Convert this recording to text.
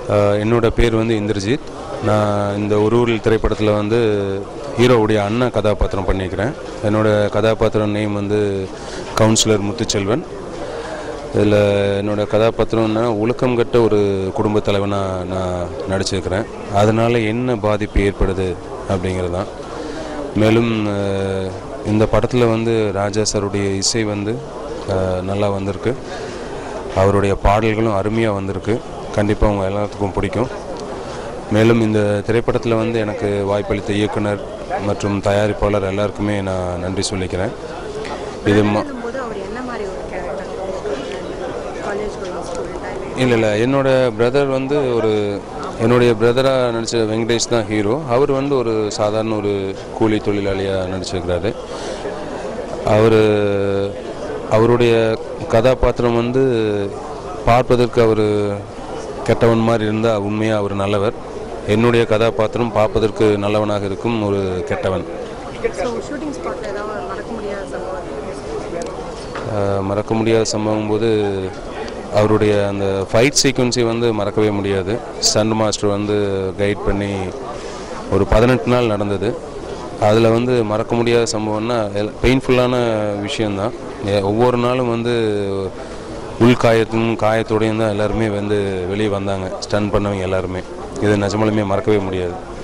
அஹ், என்னோட பேர் வந்து இந்திரஜித் நான் இந்த ஒரு ஊரில் திரைப்படத்தில் வந்து ஹீரோவுடைய அண்ணன் கதாபாத்திரம் பண்ணியிருக்கிறேன் என்னோட கதாபாத்திரம் நேம் வந்து கவுன்சிலர் முத்துச்செல்வன் இதில் என்னோட கதாபாத்திரம்னா ஒழுக்கம் கட்ட ஒரு குடும்ப தலைவனாக நான் நடிச்சிருக்கிறேன் அதனால் என்ன பாதிப்பு ஏற்படுது அப்படிங்கிறது தான் மேலும் அஹ், இந்த படத்தில் வந்து ராஜா சாருடைய இசை வந்து அஹ், நல்லா வந்திருக்கு அவருடைய பாடல்களும் அருமையாக வந்திருக்கு கண்டிப்பாக உங்கள் எல்லாத்துக்கும் பிடிக்கும் மேலும் இந்த திரைப்படத்தில் வந்து எனக்கு வாய்ப்பளித்த இயக்குனர் மற்றும் தயாரிப்பாளர் எல்லாருக்குமே நான் நன்றி சொல்லிக்கிறேன் இது ம போது அவர் என்ன மாதிரி ஒரு கேரக்டர் காலேஜ் கோயிங் ஸ்டூடெண்டாக இல்லை இல்லை என்னோட பிரதர் வந்து ஒரு என்னுடைய பிரதராக நடித்த வெங்கடேஷ் தான் ஹீரோ அவர் வந்து ஒரு சாதாரண ஒரு கூலி தொழிலாளியாக நடிச்சிருக்கிறாரு அவர் அவருடைய கதாபாத்திரம் வந்து பார்ப்பதற்கு அவர் கெட்டவன் மாதிரி இருந்தால் உண்மையாக அவர் நல்லவர் என்னுடைய கதாபாத்திரம் பார்ப்பதற்கு நல்லவனாக இருக்கும் ஒரு கெட்டவன் ஸோ ஷூட்டிங் ஸ்பாட்டில் ஏதாவது மறக்க முடியாத சம்பவம் அஹ் மறக்க முடியாத சம்பவம் போது அவருடைய அந்த ஃபைட் சீக்வன்ஸை வந்து மறக்கவே முடியாது ஸ்டண்ட் மாஸ்டர் வந்து கைட் பண்ணி ஒரு பதினெட்டு நாள் நடந்தது அதில் வந்து மறக்க முடியாத சம்பவம்னா பெயின்ஃபுல்லான விஷயந்தான் எ- ஒவ்வொரு நாளும் வந்து உள்காயத்தும் காயத்தோடையும் தான் எல்லாருமே வந்து வெளியே வந்தாங்க ஸ்டன் பண்ணவங்க எல்லாருமே இது நிஜமாலுமே மறக்கவே முடியாது